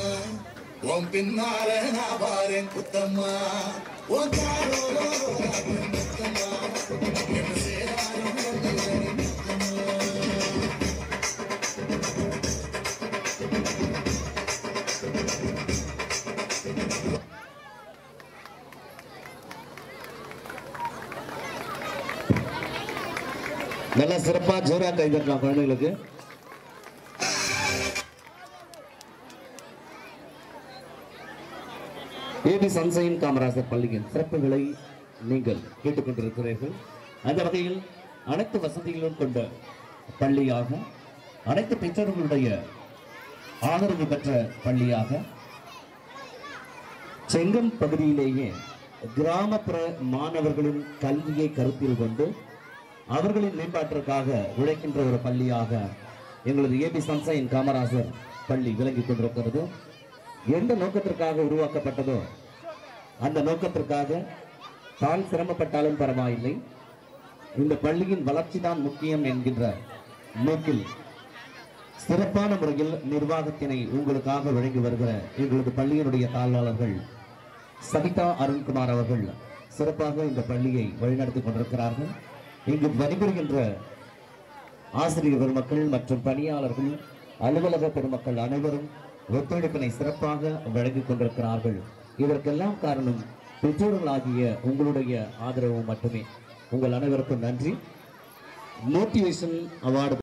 முத்தம்மா உன் பின்னால நான் பாரேன் குத்தம்மா உன் காரோட முத்தம்மா என்ன சேராலும் முத்தம்மா நல்லா சிறப்பா ஜோரா கை தட்டலாம் குழந்தைகளுக்கு ஏபி சன்சைன் காமராசர் பள்ளியின் சிறப்புகளை நீங்கள் கேட்டுக்கொண்டிருக்கிறீர்கள் அந்த வகையில் அனைத்து வசதிகளும் கொண்ட பள்ளியாக அனைத்து பெற்றோர்களுடைய ஆதரவு பெற்ற பள்ளியாக செங்கம் பகுதியிலேயே கிராமப்புற மாணவர்களின் கல்வியை கருத்தில் கொண்டு அவர்களின் மேம்பாட்டிற்காக உழைக்கின்ற ஒரு பள்ளியாக எங்களது ஏபி சன்சைன் காமராசர் பள்ளி விளங்கிக் கொண்டிருக்கிறது எந்த நோக்கத்திற்காக உருவாக்கப்பட்டதோ அந்த நோக்கத்திற்காக தான் சிரமப்பட்டாலும் பரவாயில்லை இந்த பள்ளியின் வளர்ச்சி தான் முக்கியம் என்கின்ற நோக்கில் சிறப்பான முறையில் நிர்வாகத்தினை உங்களுக்காக வழங்கி வருகிற எங்களது பள்ளியினுடைய தாழ்வாளர்கள் சவிதா அருண்குமார் அவர்கள் சிறப்பாக இந்த பள்ளியை வழிநடத்தி கொண்டிருக்கிறார்கள் இங்கு பணிபுரிகின்ற ஆசிரியர் பெருமக்கள் மற்றும் பணியாளர்கள் அலுவலக பெருமக்கள் அனைவரும் ஒத்துழைப்பினை சிறப்பாக வழங்கிக் கொண்டிருக்கிறார்கள் இதற்கெல்லாம் காரணம் பெற்றோர்களாகிய உங்களுடைய ஆதரவு மட்டுமே உங்கள் அனைவருக்கும் நன்றி மோட்டிவேஷன் அவார்டு